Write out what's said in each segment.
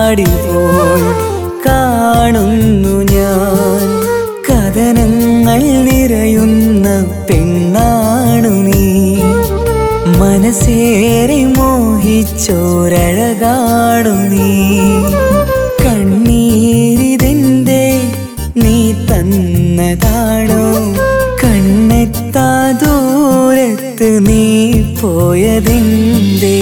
കണ്ണാടിപോൽ കാണുന്നു ഞാൻ കഥനങ്ങൾ നിറയുന്ന പെണ്ണാണു നീ മനസ്സേറെ മോഹിച്ചോരഴകാണു നീ കണ്ണീരിതെന്റെ നീ തന്നതാണോ കണ്ണെത്താ ദൂരത്ത് നീ പോയതെന്തേ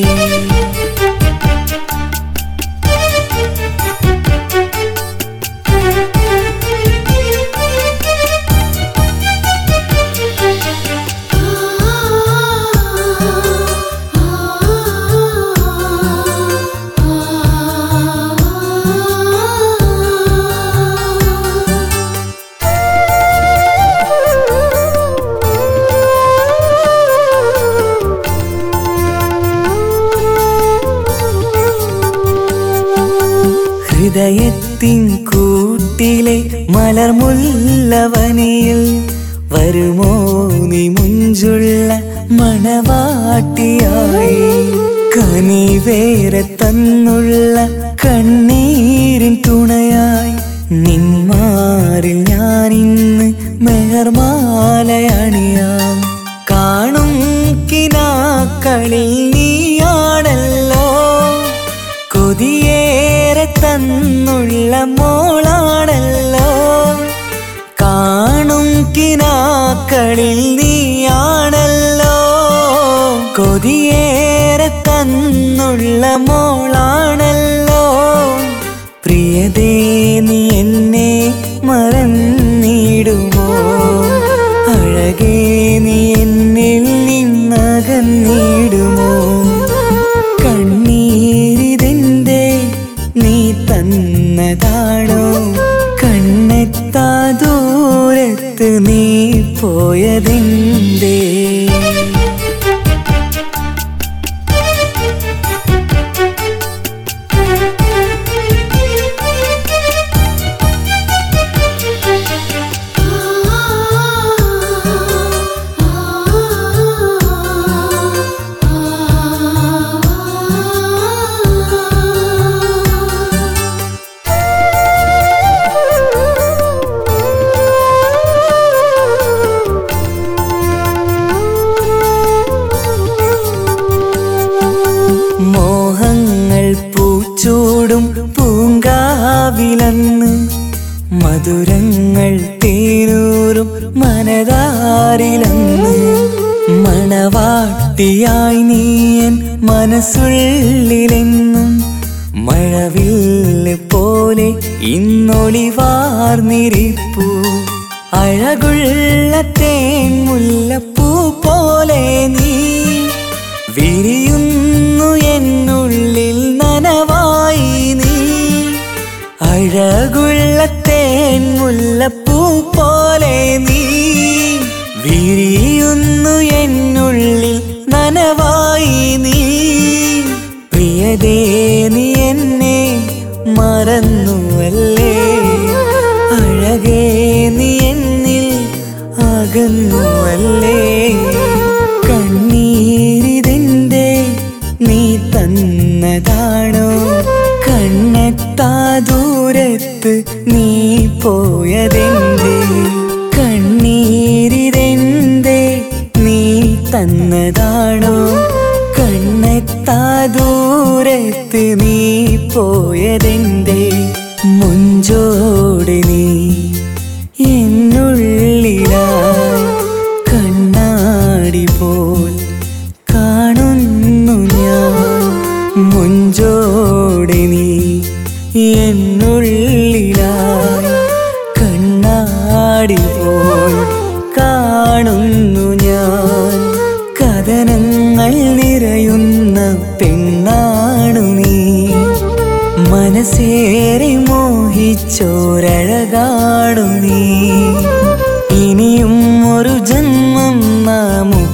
ഹൃദയത്തിൻ കൂട്ടിലെ മലർമുല്ലവനിയിൽ വരുമോ നീ മുഞ്ചുള്ള മണവാട്ടിയായി കനിവേറെ തന്നുള്ള കണ്ണീരിൻ തുണയായി നിന്മാറിൽ ഞാനിന്ന് മെഹർമാലയണിയാം കാണും കിനാക്കളിൽ നീയാണല്ലോ കൊതിയേറെ തന്നുള്ള മോളാണല്ലോ കാണും കിനാക്കളിൽ നീയാണല്ലോ കൊതിയേറെ തന്നുള്ള മോളാണല്ലോ പ്രിയതേ നീ എന്നെ മറന്നിടുമോ അഴകേ നീ എന്നിൽ നിന്നകന്നിടുമോ കണ്ണീരിതെന്റെ നീ തന്നതാണോ കണ്ണെത്താ ദൂരത്ത് നീ പോയതെന്തേ മോഹങ്ങൾ പൂച്ചൂടും പൂങ്കാവിലന്ന് മധുരങ്ങൾ തേരൂറും മനതാരിലന്ന് മണവാട്ടിയായി നീയൻ മനസ്സുള്ളിലെന്നും മഴവില്ല് പോലെ ഇന്നൊളിവാർന്നിരിപ്പൂ അഴകുള്ള തേൻ മുല്ലപ്പൂ പോലെ നീ വിരിയുന്നു എന്നുള്ളിൽ നനവായി നീ അഴകുള്ള തേൻ മുല്ലപ്പൂ പോലെ നീ വിരിയുന്നു എന്നുള്ളിൽ നനവായി നീ പ്രിയതേ നീ എന്നെ മറന്നുവല്ലേ അഴകേ നീ എന്നിൽ അകന്നുവല്ലേ കണ്ണീരിതെന്റെ നീ തന്നതാണോ കണ്ണെത്താ ദൂരത്ത് നീ പോയതെന്തേ കണ്ണീരിതെന്തേ നീ തന്നതാണോ കണ്ണെത്താ ദൂരത്ത് നീ പോയതെന്തേ മുഞ്ചോട് നീ എന്നുള്ളിലായി കണ്ണാടി പോൽ കാണുന്നു ഞാൻ മുഞ്ചോടെ നീ എന്നുള്ളിലായി കണ്ണാടി പോൽ കാണുന്നു ഞാൻ കഥനങ്ങൾ നിറയുന്ന പെണ്ണാണു നീ മനസ്സേറെ മോഹിച്ചോരഴകാണു നീ ഇനിയും ഒരു ജന്മം നാം